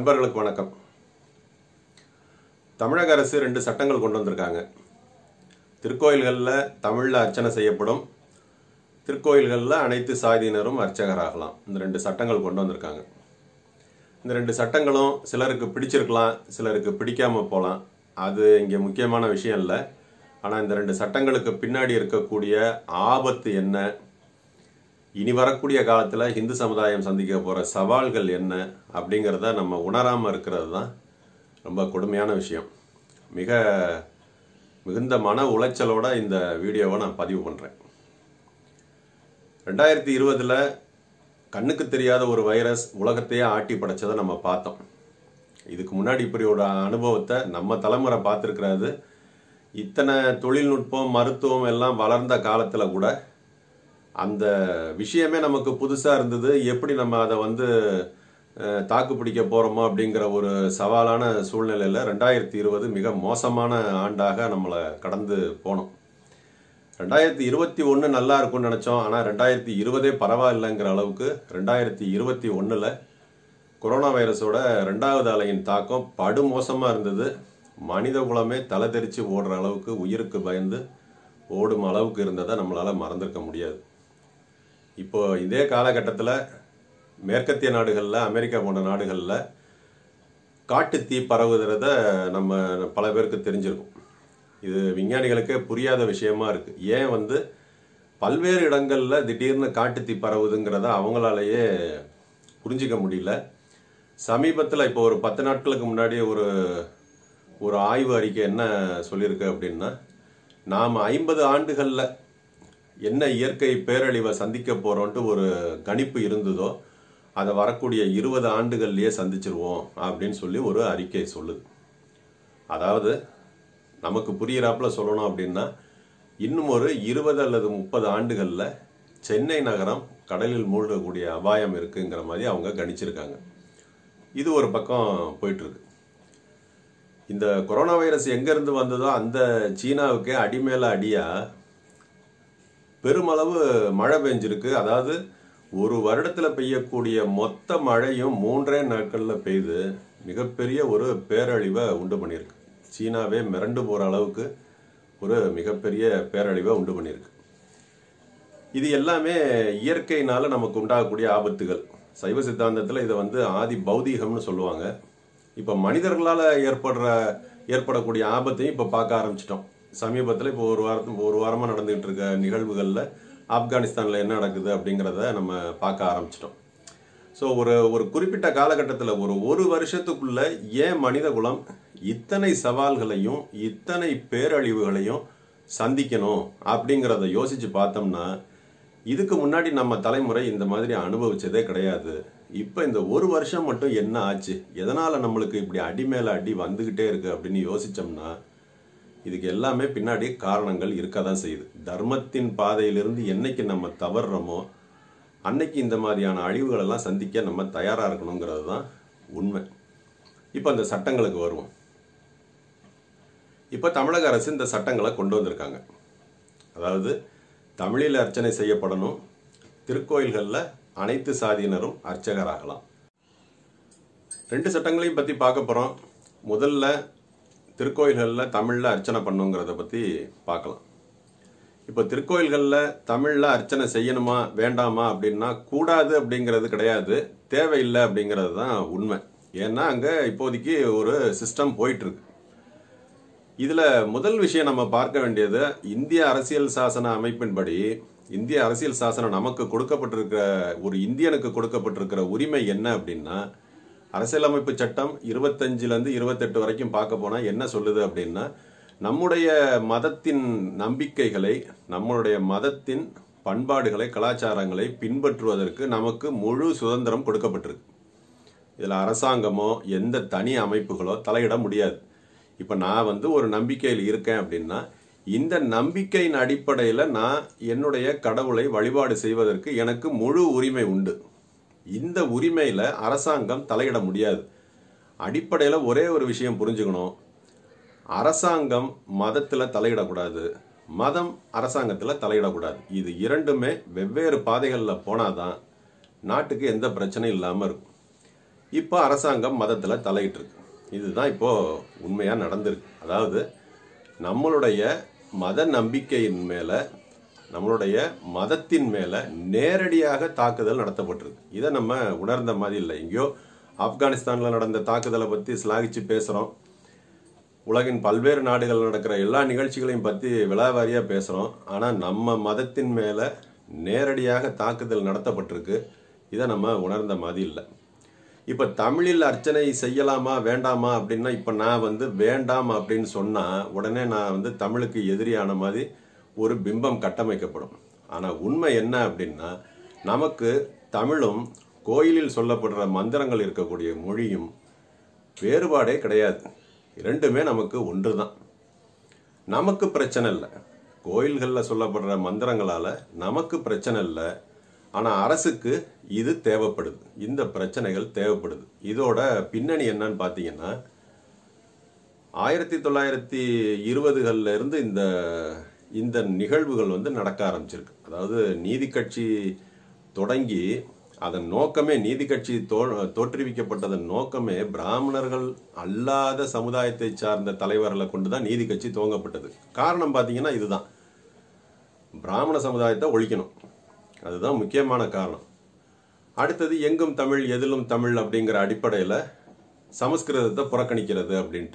நண்பர்களுக்கு வணக்கம் தமிழக அரசு ரெண்டு சட்டங்கள் கொண்டு வந்திருக்காங்க திருக்கோயில்களில் தமிழில் அர்ச்சனை செய்யப்படும் திருக்கோயில்களில் அனைத்து சாதியினரும் அர்ச்சகராகலாம் இந்த ரெண்டு சட்டங்கள் கொண்டு வந்திருக்காங்க இந்த ரெண்டு சட்டங்களும் சிலருக்கு பிடிச்சிருக்கலாம் சிலருக்கு பிடிக்காம போகலாம் அது இங்கே முக்கியமான விஷயம் இல்லை ஆனால் இந்த ரெண்டு சட்டங்களுக்கு பின்னாடி இருக்கக்கூடிய ஆபத்து என்ன இனி வரக்கூடிய காலத்தில் இந்து சமுதாயம் சந்திக்க போகிற சவால்கள் என்ன அப்படிங்கிறத நம்ம உணராமல் இருக்கிறது தான் ரொம்ப கொடுமையான விஷயம் மிக மிகுந்த மன உளைச்சலோட இந்த வீடியோவை நான் பதிவு பண்ணுறேன் ரெண்டாயிரத்தி இருபதில் கண்ணுக்கு தெரியாத ஒரு வைரஸ் உலகத்தையே ஆட்டி படைச்சதை நம்ம பார்த்தோம் இதுக்கு முன்னாடி இப்படி ஒரு அனுபவத்தை நம்ம தலைமுறை பார்த்துருக்கிறாது இத்தனை தொழில்நுட்பம் மருத்துவம் எல்லாம் வளர்ந்த காலத்தில் கூட அந்த விஷயமே நமக்கு புதுசாக இருந்தது எப்படி நம்ம அதை வந்து அஹ், தாக்கு பிடிக்க போகிறோமோ அப்படிங்கிற ஒரு சவாலான சூழ்நிலையில் ரெண்டாயிரத்தி இருபது மிக மோசமான ஆண்டாக நம்மளை கடந்து போனோம் ரெண்டாயிரத்தி இருபத்தி ஒன்று நல்லா இருக்கும்னு நினச்சோம் ஆனால் ரெண்டாயிரத்தி இருபதே பரவாயில்லைங்கிற அளவுக்கு ரெண்டாயிரத்தி இருபத்தி ஒன்றில் கொரோனா வைரஸோட ரெண்டாவது அலையின் தாக்கம் படுமோசமாக இருந்தது மனித குலமே தலை தெரிச்சு ஓடுற அளவுக்கு உயிருக்கு பயந்து ஓடும் அளவுக்கு இருந்ததை நம்மளால் மறந்திருக்க முடியாது இப்போ இதே காலகட்டத்தில் மேற்கத்திய நாடுகளில் அமெரிக்கா போன்ற நாடுகளில் காட்டு தீ பரவுகிறத நம்ம பல பேருக்கு தெரிஞ்சிருக்கும் இது விஞ்ஞானிகளுக்கே புரியாத விஷயமா இருக்கு ஏன் வந்து பல்வேறு இடங்கள்ல திடீர்னு காட்டு தீ பரவுதுங்கிறத அவங்களாலேயே புரிஞ்சிக்க முடியல சமீபத்தில் இப்போ ஒரு பத்து நாட்களுக்கு முன்னாடி ஒரு ஒரு ஆய்வு அறிக்கை என்ன சொல்லியிருக்கு அப்படின்னா நாம் ஐம்பது ஆண்டுகளில் என்ன இயற்கை பேரழிவை சந்திக்க போறோன்ட்டு ஒரு கணிப்பு இருந்ததோ அதை வரக்கூடிய இருபது ஆண்டுகள்லயே சந்திச்சிருவோம் அப்படின்னு சொல்லி ஒரு அறிக்கை சொல்லுது அதாவது நமக்கு புரியிறாப்புல சொல்லணும் அப்படின்னா இன்னும் ஒரு இருபது அல்லது முப்பது ஆண்டுகளில் சென்னை நகரம் கடலில் மூழ்கக்கூடிய அபாயம் இருக்குங்கிற மாதிரி அவங்க கணிச்சிருக்காங்க இது ஒரு பக்கம் போயிட்டு இருக்கு இந்த கொரோனா வைரஸ் எங்கேருந்து வந்ததோ அந்த சீனாவுக்கே அடி மேல அடியா பெருமளவு மழை பெஞ்சிருக்கு அதாவது ஒரு வருடத்துல பெய்யக்கூடிய மொத்த மழையும் மூன்றே நாட்கள்ல பெய்து மிகப்பெரிய ஒரு பேரழிவை உண்டு பண்ணியிருக்கு சீனாவே மிரண்டு போற அளவுக்கு ஒரு மிகப்பெரிய பேரழிவை உண்டு பண்ணியிருக்கு இது எல்லாமே இயற்கையினால நமக்கு உண்டாகக்கூடிய ஆபத்துகள் சைவ சித்தாந்தத்தில் இதை வந்து ஆதி பௌதீகம்னு சொல்லுவாங்க இப்போ மனிதர்களால் ஏற்படுற ஏற்படக்கூடிய ஆபத்தையும் இப்போ பார்க்க ஆரம்பிச்சிட்டோம் சமீபத்தில் இப்போ ஒரு வாரத்து ஒரு வாரமாக நடந்துகிட்டு இருக்க நிகழ்வுகளில் ஆப்கானிஸ்தானில் என்ன நடக்குது அப்படிங்கிறத நம்ம பார்க்க ஆரம்பிச்சிட்டோம் ஸோ ஒரு ஒரு குறிப்பிட்ட காலகட்டத்தில் ஒரு ஒரு வருஷத்துக்குள்ள ஏன் மனித குலம் இத்தனை சவால்களையும் இத்தனை பேரழிவுகளையும் சந்திக்கணும் அப்படிங்கிறத யோசிச்சு பார்த்தோம்னா இதுக்கு முன்னாடி நம்ம தலைமுறை இந்த மாதிரி அனுபவிச்சதே கிடையாது இப்போ இந்த ஒரு வருஷம் மட்டும் என்ன ஆச்சு எதனால நம்மளுக்கு இப்படி அடி மேல அடி வந்துகிட்டே இருக்கு அப்படின்னு யோசிச்சோம்னா இதுக்கு எல்லாமே பின்னாடி காரணங்கள் இருக்க தான் செய்யுது தர்மத்தின் பாதையிலிருந்து என்னைக்கு நம்ம தவறுறோமோ அன்னைக்கு இந்த மாதிரியான அழிவுகள் எல்லாம் சந்திக்க நம்ம தயாரா இருக்கணுங்கிறது தான் உண்மை இப்போ அந்த சட்டங்களுக்கு வருவோம் இப்போ தமிழக அரசு இந்த சட்டங்களை கொண்டு வந்திருக்காங்க அதாவது தமிழில் அர்ச்சனை செய்யப்படணும் திருக்கோயில்களில் அனைத்து சாதியினரும் அர்ச்சகராகலாம் ரெண்டு சட்டங்களையும் பற்றி பார்க்க போகிறோம் முதல்ல திருக்கோயில்களில் தமிழில் அர்ச்சனை பண்ணுங்கிறத பற்றி பார்க்கலாம் இப்போ திருக்கோயில்களில் தமிழில் அர்ச்சனை செய்யணுமா வேண்டாமா அப்படின்னா கூடாது அப்படிங்கிறது கிடையாது தேவையில்லை அப்படிங்கிறது தான் உண்மை ஏன்னா அங்கே இப்போதைக்கு ஒரு சிஸ்டம் போயிட்டு இருக்கு இதுல முதல் விஷயம் நம்ம பார்க்க வேண்டியது இந்திய அரசியல் சாசன அமைப்பின்படி இந்திய அரசியல் சாசனம் நமக்கு கொடுக்கப்பட்டிருக்கிற ஒரு இந்தியனுக்கு கொடுக்கப்பட்டிருக்கிற உரிமை என்ன அப்படின்னா அரசியலமைப்பு சட்டம் இருபத்தஞ்சுல இருந்து இருபத்தெட்டு வரைக்கும் பார்க்க போனா என்ன சொல்லுது அப்படின்னா நம்முடைய மதத்தின் நம்பிக்கைகளை நம்மளுடைய மதத்தின் பண்பாடுகளை கலாச்சாரங்களை பின்பற்றுவதற்கு நமக்கு முழு சுதந்திரம் கொடுக்கப்பட்டிருக்கு இதுல அரசாங்கமோ எந்த தனி அமைப்புகளோ தலையிட முடியாது இப்ப நான் வந்து ஒரு நம்பிக்கையில் இருக்கேன் அப்படின்னா இந்த நம்பிக்கையின் அடிப்படையில் நான் என்னுடைய கடவுளை வழிபாடு செய்வதற்கு எனக்கு முழு உரிமை உண்டு இந்த உரிமையில அரசாங்கம் தலையிட முடியாது அடிப்படையில் ஒரே ஒரு விஷயம் புரிஞ்சுக்கணும் அரசாங்கம் மதத்துல தலையிடக்கூடாது மதம் அரசாங்கத்துல தலையிடக்கூடாது இது இரண்டுமே வெவ்வேறு பாதைகளில் போனாதான் நாட்டுக்கு எந்த பிரச்சனையும் இல்லாமல் இருக்கும் இப்போ அரசாங்கம் மதத்தில் தலையிட்டு இருக்கு இதுதான் இப்போ உண்மையாக நடந்திருக்கு அதாவது நம்மளுடைய மத நம்பிக்கையின் மேலே நம்மளுடைய மதத்தின் மேலே நேரடியாக தாக்குதல் நடத்தப்பட்டிருக்கு இதை நம்ம உணர்ந்த மாதிரி இல்லை எங்கேயோ ஆப்கானிஸ்தானில் நடந்த தாக்குதலை பற்றி சிலாகிச்சு பேசுகிறோம் உலகின் பல்வேறு நாடுகள் நடக்கிற எல்லா நிகழ்ச்சிகளையும் பற்றி விலாவாரியாக பேசுகிறோம் ஆனால் நம்ம மதத்தின் மேலே நேரடியாக தாக்குதல் நடத்தப்பட்டிருக்கு இதை நம்ம உணர்ந்த மாதிரி இல்லை இப்போ தமிழில் அர்ச்சனை செய்யலாமா வேண்டாமா அப்படின்னா இப்போ நான் வந்து வேண்டாம் அப்படின்னு சொன்னால் உடனே நான் வந்து தமிழுக்கு எதிரியான மாதிரி ஒரு பிம்பம் கட்டமைக்கப்படும் ஆனால் உண்மை என்ன அப்படின்னா நமக்கு தமிழும் கோயிலில் சொல்லப்படுற மந்திரங்கள் இருக்கக்கூடிய மொழியும் வேறுபாடே கிடையாது இரண்டுமே நமக்கு ஒன்று தான் நமக்கு பிரச்சனை இல்லை கோயில்களில் சொல்லப்படுற மந்திரங்களால் நமக்கு பிரச்சனை இல்லை ஆனால் அரசுக்கு இது தேவைப்படுது இந்த பிரச்சனைகள் தேவைப்படுது இதோட பின்னணி என்னன்னு பார்த்தீங்கன்னா ஆயிரத்தி தொள்ளாயிரத்தி இருபதுகளில் இருந்து இந்த இந்த நிகழ்வுகள் வந்து நடக்க ஆரம்பிச்சிருக்கு அதாவது நீதி கட்சி தொடங்கி அதன் நோக்கமே நீதி கட்சி தோ தோற்றுவிக்கப்பட்டதன் நோக்கமே பிராமணர்கள் அல்லாத சமுதாயத்தை சார்ந்த தலைவர்களை கொண்டு தான் நீதி கட்சி துவங்கப்பட்டது காரணம் பார்த்தீங்கன்னா இதுதான் பிராமண சமுதாயத்தை ஒழிக்கணும் அதுதான் முக்கியமான காரணம் அடுத்தது எங்கும் தமிழ் எதிலும் தமிழ் அப்படிங்கிற அடிப்படையில் சமஸ்கிருதத்தை புறக்கணிக்கிறது அப்படின்ட்டு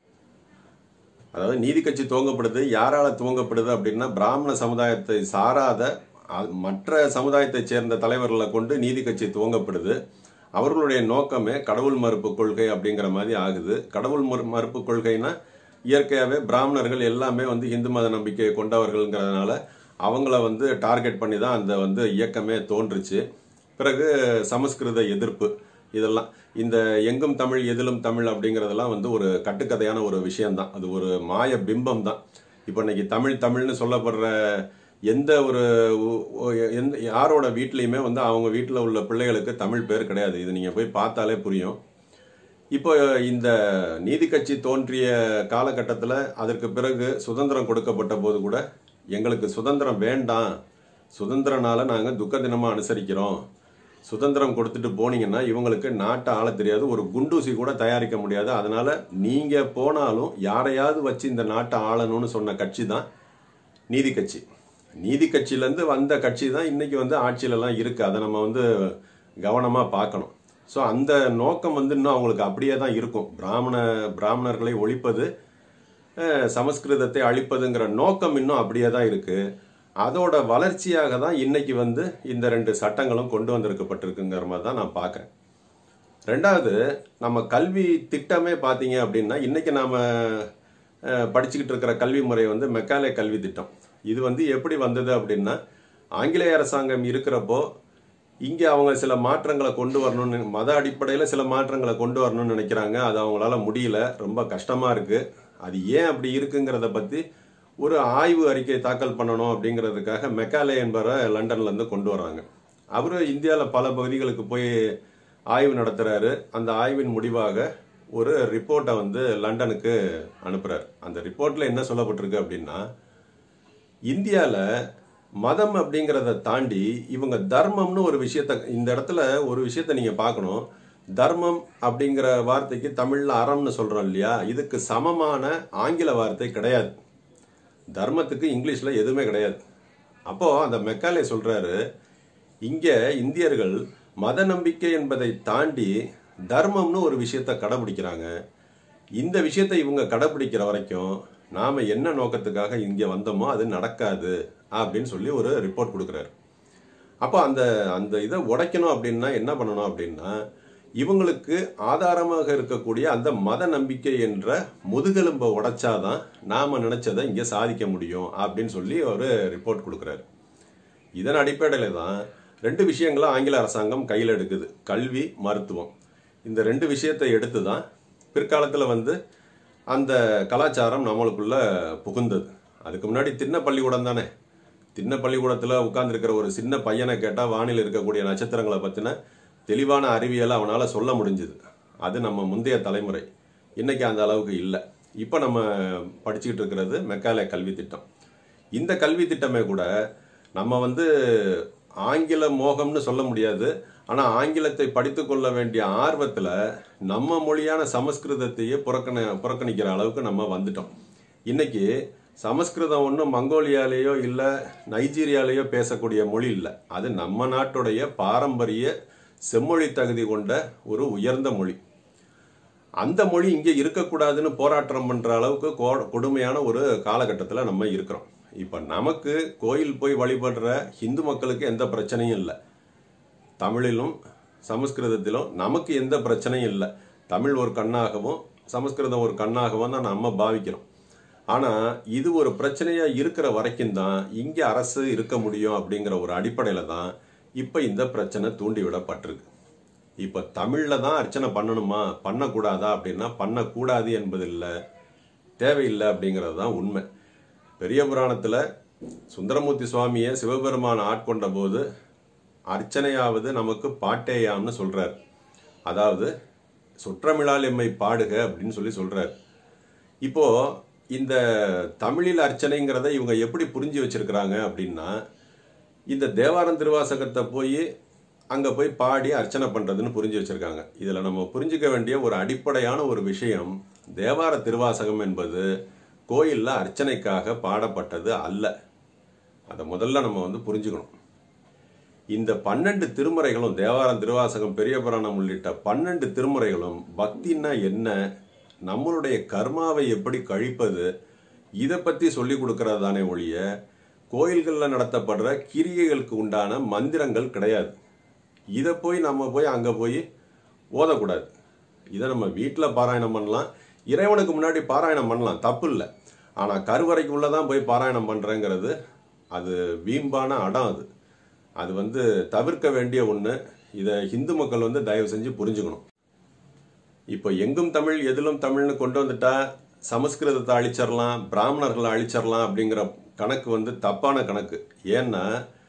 அதாவது நீதி கட்சி துவங்கப்படுது யாரால துவங்கப்படுது அப்படின்னா பிராமண சமுதாயத்தை சாராத அ- மற்ற சமுதாயத்தைச் சேர்ந்த தலைவர்களை கொண்டு நீதி கட்சி துவங்கப்படுது அவர்களுடைய நோக்கமே கடவுள் மறுப்பு கொள்கை அப்படிங்கிற மாதிரி ஆகுது கடவுள் மறு மறுப்பு கொள்கைனா இயற்கையாகவே பிராமணர்கள் எல்லாமே வந்து இந்து மத நம்பிக்கையை கொண்டவர்கள்ங்கிறதுனால அவங்கள வந்து டார்கெட் பண்ணி தான் அந்த வந்து இயக்கமே தோன்றுச்சு பிறகு சமஸ்கிருத எதிர்ப்பு இதெல்லாம் இந்த எங்கும் தமிழ் எதிலும் தமிழ் அப்படிங்கிறதெல்லாம் வந்து ஒரு கட்டுக்கதையான ஒரு விஷயம்தான் அது ஒரு மாய பிம்பம் தான் இப்போ இன்னைக்கு தமிழ் தமிழ்னு சொல்லப்படுற எந்த ஒரு உ- உ- எந்த யாரோட வீட்லேயுமே வந்து அவங்க வீட்டில் உள்ள பிள்ளைகளுக்கு தமிழ் பேர் கிடையாது இது நீங்கள் போய் பார்த்தாலே புரியும் இப்போ இந்த நீதி கட்சி தோன்றிய காலகட்டத்தில் அதற்கு பிறகு சுதந்திரம் கொடுக்கப்பட்ட போது கூட எங்களுக்கு சுதந்திரம் வேண்டாம் சுதந்திரனால நாங்கள் துக்க தினமாக அனுசரிக்கிறோம் சுதந்திரம் கொடுத்துட்டு போனீங்கன்னா இவங்களுக்கு நாட்டை ஆள தெரியாது ஒரு குண்டூசி கூட தயாரிக்க முடியாது அதனால நீங்க போனாலும் யாரையாவது வச்சு இந்த நாட்டை ஆளணும்னு சொன்ன கட்சி தான் நீதி கட்சி நீதி கட்சியிலேருந்து வந்த கட்சி தான் இன்னைக்கு வந்து ஆட்சியிலலாம் இருக்கு அதை நம்ம வந்து கவனமாக பார்க்கணும் ஸோ அந்த நோக்கம் வந்து இன்னும் அவங்களுக்கு அப்படியே தான் இருக்கும் பிராமண பிராமணர்களை ஒழிப்பது அஹ், சமஸ்கிருதத்தை அழிப்பதுங்கிற நோக்கம் இன்னும் அப்படியே தான் இருக்கு அதோட வளர்ச்சியாக தான் இன்னைக்கு வந்து இந்த ரெண்டு சட்டங்களும் கொண்டு வந்திருக்கப்பட்டிருக்குங்கிற மாதிரி தான் நான் பார்க்குறேன் ரெண்டாவது நம்ம கல்வி திட்டமே பார்த்தீங்க அப்படின்னா இன்னைக்கு நாம அஹ், படிச்சுக்கிட்டு இருக்கிற கல்வி முறை வந்து மெக்காலே கல்வி திட்டம் இது வந்து எப்படி வந்தது அப்படின்னா ஆங்கிலேய அரசாங்கம் இருக்கிறப்போ இங்கே அவங்க சில மாற்றங்களை கொண்டு வரணும்னு மத அடிப்படையில் சில மாற்றங்களை கொண்டு வரணும்னு நினைக்கிறாங்க அது அவங்களால முடியல ரொம்ப கஷ்டமாக இருக்கு அது ஏன் அப்படி இருக்குங்கிறத பற்றி ஒரு ஆய்வு அறிக்கை தாக்கல் பண்ணணும் அப்படிங்கிறதுக்காக மெக்காலே என்பவரை லண்டன்லேருந்து கொண்டு வராங்க அவர் இந்தியாவில் பல பகுதிகளுக்கு போய் ஆய்வு நடத்துறாரு அந்த ஆய்வின் முடிவாக ஒரு ரிப்போர்ட்டை வந்து லண்டனுக்கு அனுப்புறாரு அந்த ரிப்போர்ட்ல என்ன சொல்லப்பட்டிருக்கு அப்படின்னா இந்தியாவில் மதம் அப்படிங்கிறத தாண்டி இவங்க தர்மம்னு ஒரு விஷயத்த இந்த இடத்துல ஒரு விஷயத்த நீங்க பார்க்கணும் தர்மம் அப்படிங்கிற வார்த்தைக்கு தமிழ்ல அறம்னு சொல்றோம் இல்லையா இதுக்கு சமமான ஆங்கில வார்த்தை கிடையாது தர்மத்துக்கு இங்கிலீஷ்ல எதுவுமே கிடையாது அப்போ அந்த மெக்காலே சொல்றாரு இங்க இந்தியர்கள் மத நம்பிக்கை என்பதை தாண்டி தர்மம்னு ஒரு விஷயத்த கடைபிடிக்கிறாங்க இந்த விஷயத்தை இவங்க கடைபிடிக்கிற வரைக்கும் நாம என்ன நோக்கத்துக்காக இங்க வந்தோமோ அது நடக்காது அப்படின்னு சொல்லி ஒரு ரிப்போர்ட் கொடுக்குறாரு அப்போ அந்த அந்த இதை உடைக்கணும் அப்படின்னா என்ன பண்ணணும் அப்படின்னா இவங்களுக்கு ஆதாரமாக இருக்கக்கூடிய அந்த மத நம்பிக்கை என்ற முதுகெலும்பை உடைச்சாதான் நாம நினைச்சதை இங்க சாதிக்க முடியும் அப்படின்னு சொல்லி ஒரு ரிப்போர்ட் கொடுக்குறாரு இதன் அடிப்படையில் தான் ரெண்டு விஷயங்களை ஆங்கில அரசாங்கம் கையில் எடுக்குது கல்வி மருத்துவம் இந்த ரெண்டு விஷயத்தை எடுத்து தான் பிற்காலத்தில் வந்து அந்த கலாச்சாரம் நம்மளுக்குள்ள புகுந்தது அதுக்கு முன்னாடி திண்ண பள்ளிக்கூடம் தானே திண்ண பள்ளிக்கூடத்தில் உட்கார்ந்திருக்கிற ஒரு சின்ன பையனை கேட்டால் வானில் இருக்கக்கூடிய நட்சத்திரங்களை பற்றின தெளிவான அறிவியலை அவனால் சொல்ல முடிஞ்சுது அது நம்ம முந்தைய தலைமுறை இன்னைக்கு அந்த அளவுக்கு இல்லை இப்போ நம்ம படிச்சுக்கிட்டு இருக்கிறது மெக்காலே கல்வி திட்டம் இந்த கல்வி திட்டமே கூட நம்ம வந்து ஆங்கில மோகம்னு சொல்ல முடியாது ஆனால் ஆங்கிலத்தை படித்து கொள்ள வேண்டிய ஆர்வத்தில் நம்ம மொழியான சமஸ்கிருதத்தையே புறக்கணி புறக்கணிக்கிற அளவுக்கு நம்ம வந்துட்டோம் இன்னைக்கு சமஸ்கிருதம் ஒன்றும் மங்கோலியாலேயோ இல்லை நைஜீரியாலேயோ பேசக்கூடிய மொழி இல்லை அது நம்ம நாட்டுடைய பாரம்பரிய செம்மொழி தகுதி கொண்ட ஒரு உயர்ந்த மொழி அந்த மொழி இங்கே இருக்கக்கூடாதுன்னு போராட்டம் பண்ணுற அளவுக்கு கோ- கொடுமையான ஒரு காலகட்டத்தில் நம்ம இருக்கிறோம் இப்போ நமக்கு கோயில் போய் வழிபடுற ஹிந்து மக்களுக்கு எந்த பிரச்சனையும் இல்லை தமிழிலும் சமஸ்கிருதத்திலும் நமக்கு எந்த பிரச்சனையும் இல்லை தமிழ் ஒரு கண்ணாகவும் சமஸ்கிருதம் ஒரு கண்ணாகவும் தான் நம்ம பாவிக்கிறோம் ஆனால் இது ஒரு பிரச்சனையாக இருக்கிற வரைக்கும் தான் இங்கே அரசு இருக்க முடியும் அப்படிங்கிற ஒரு அடிப்படையில் தான் இப்போ இந்த பிரச்சனை தூண்டி விடப்பட்டிருக்கு இப்போ தமிழில் தான் அர்ச்சனை பண்ணணுமா பண்ணக்கூடாதா அப்படின்னா பண்ணக்கூடாது என்பது இல்லை தேவையில்லை அப்படிங்கிறது தான் உண்மை பெரிய புராணத்தில் சுந்தரமூர்த்தி சுவாமியை சிவபெருமான் ஆட்கொண்ட போது அர்ச்சனையாவது நமக்கு பாட்டேயாம்னு சொல்றார் அதாவது சுற்றமிழால் எம்மை பாடுக அப்படின்னு சொல்லி சொல்றார் இப்போ இந்த தமிழில் அர்ச்சனைங்கிறத இவங்க எப்படி புரிஞ்சு வச்சிருக்கிறாங்க அப்படின்னா இந்த தேவாரம் திருவாசகத்தை போய் அங்கே போய் பாடி அர்ச்சனை பண்ணுறதுன்னு புரிஞ்சு வச்சிருக்காங்க இதில் நம்ம புரிஞ்சுக்க வேண்டிய ஒரு அடிப்படையான ஒரு விஷயம் தேவார திருவாசகம் என்பது கோயிலில் அர்ச்சனைக்காக பாடப்பட்டது அல்ல அதை முதல்ல நம்ம வந்து புரிஞ்சுக்கணும் இந்த பன்னெண்டு திருமுறைகளும் தேவாரம் திருவாசகம் பெரிய புராணம் உள்ளிட்ட பன்னெண்டு திருமுறைகளும் பக்தின்னா என்ன நம்மளுடைய கர்மாவை எப்படி கழிப்பது இதை பற்றி சொல்லி கொடுக்கறது தானே ஒழிய கோயில்களில் நடத்தப்படுற கிரியைகளுக்கு உண்டான மந்திரங்கள் கிடையாது இதை போய் நம்ம போய் அங்கே போய் ஓதக்கூடாது இதை நம்ம வீட்டில் பாராயணம் பண்ணலாம் இறைவனுக்கு முன்னாடி பாராயணம் பண்ணலாம் தப்பு இல்லை ஆனால் கருவறைக்கு உள்ளே தான் போய் பாராயணம் பண்ணுறேங்கிறது அது வீம்பான அடம் அது அது வந்து தவிர்க்க வேண்டிய ஒன்று இதை ஹிந்து மக்கள் வந்து தயவு செஞ்சு புரிஞ்சுக்கணும் இப்போ எங்கும் தமிழ் எதிலும் தமிழ்னு கொண்டு வந்துட்டா சமஸ்கிருதத்தை அழிச்சிடலாம் பிராமணர்களை அழிச்சிடலாம் அப்படிங்கிற கணக்கு வந்து தப்பான கணக்கு ஏன்னா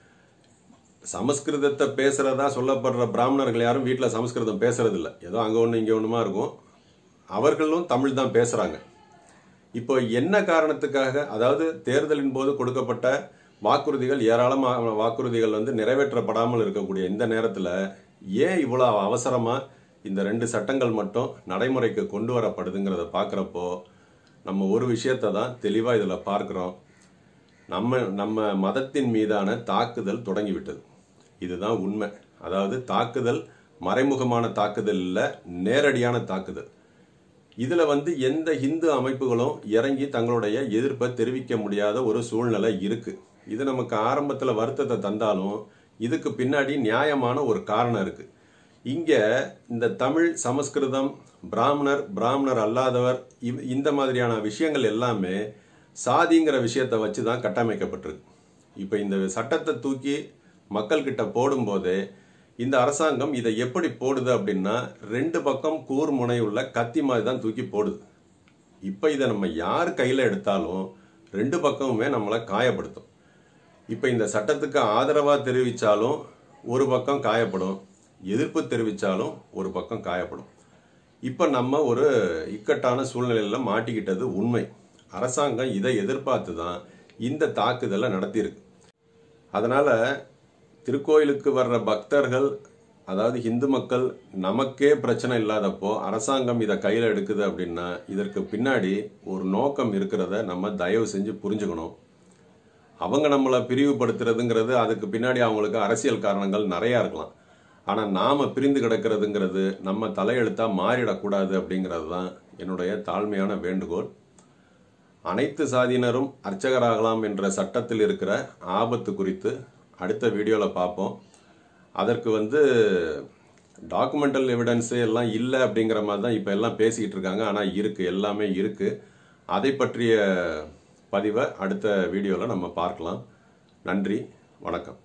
சமஸ்கிருதத்தை பேசுறதா சொல்லப்படுற பிராமணர்கள் யாரும் வீட்டில் சமஸ்கிருதம் பேசுறது இல்ல ஏதோ அங்கே ஒன்று இங்கே ஒன்றுமா இருக்கும் அவர்களும் தமிழ் தான் பேசுகிறாங்க இப்போ என்ன காரணத்துக்காக அதாவது தேர்தலின் போது கொடுக்கப்பட்ட வாக்குறுதிகள் ஏராளமான வாக்குறுதிகள் வந்து நிறைவேற்றப்படாமல் இருக்கக்கூடிய இந்த நேரத்தில் ஏன் இவ்வளோ அவசரமாக இந்த ரெண்டு சட்டங்கள் மட்டும் நடைமுறைக்கு கொண்டு வரப்படுதுங்கிறத பார்க்குறப்போ நம்ம ஒரு விஷயத்தை தான் தெளிவாக இதில் பார்க்குறோம் நம்ம நம்ம மதத்தின் மீதான தாக்குதல் தொடங்கிவிட்டது இதுதான் உண்மை அதாவது தாக்குதல் மறைமுகமான தாக்குதல் இல்லை நேரடியான தாக்குதல் இதில் வந்து எந்த இந்து அமைப்புகளும் இறங்கி தங்களுடைய எதிர்ப்பை தெரிவிக்க முடியாத ஒரு சூழ்நிலை இருக்கு இது நமக்கு ஆரம்பத்தில் வருத்தத்தை தந்தாலும் இதுக்கு பின்னாடி நியாயமான ஒரு காரணம் இருக்கு இங்க இந்த தமிழ் சமஸ்கிருதம் பிராமணர் பிராமணர் அல்லாதவர் இவ்- இந்த மாதிரியான விஷயங்கள் எல்லாமே சாதிங்கிற விஷயத்தை வச்சு தான் கட்டமைக்கப்பட்டிருக்கு இப்போ இந்த சட்டத்தை தூக்கி மக்கள்கிட்ட போடும்போதே இந்த அரசாங்கம் இதை எப்படி போடுது அப்படின்னா ரெண்டு பக்கம் கூர் முனை உள்ள கத்தி மாதிரி தான் தூக்கி போடுது இப்போ இதை நம்ம யார் கையில் எடுத்தாலும் ரெண்டு பக்கமுமே நம்மளை காயப்படுத்தும் இப்போ இந்த சட்டத்துக்கு ஆதரவாக தெரிவித்தாலும் ஒரு பக்கம் காயப்படும் எதிர்ப்பு தெரிவித்தாலும் ஒரு பக்கம் காயப்படும் இப்போ நம்ம ஒரு இக்கட்டான சூழ்நிலையில் மாட்டிக்கிட்டது உண்மை அரசாங்கம் இதை எதிர்பார்த்து தான் இந்த தாக்குதலை நடத்தியிருக்கு அதனால திருக்கோயிலுக்கு வர்ற பக்தர்கள் அதாவது இந்து மக்கள் நமக்கே பிரச்சனை இல்லாதப்போ அரசாங்கம் இதை கையில் எடுக்குது அப்படின்னா இதற்கு பின்னாடி ஒரு நோக்கம் இருக்கிறத நம்ம தயவு செஞ்சு புரிஞ்சுக்கணும் அவங்க நம்மளை பிரிவுபடுத்துறதுங்கிறது அதுக்கு பின்னாடி அவங்களுக்கு அரசியல் காரணங்கள் நிறையா இருக்கலாம் ஆனால் நாம பிரிந்து கிடக்கிறதுங்கிறது நம்ம தலையெழுத்தா மாறிடக்கூடாது அப்படிங்கிறது தான் என்னுடைய தாழ்மையான வேண்டுகோள் அனைத்து சாதியினரும் அர்ச்சகராகலாம் என்ற சட்டத்தில் இருக்கிற ஆபத்து குறித்து அடுத்த வீடியோவில் பார்ப்போம் அதற்கு வந்து டாக்குமெண்டல் எவிடன்ஸு எல்லாம் இல்லை அப்படிங்கிற மாதிரி தான் இப்போ எல்லாம் பேசிக்கிட்டு இருக்காங்க ஆனால் இருக்குது எல்லாமே இருக்குது அதை பற்றிய பதிவை அடுத்த வீடியோவில் நம்ம பார்க்கலாம் நன்றி வணக்கம்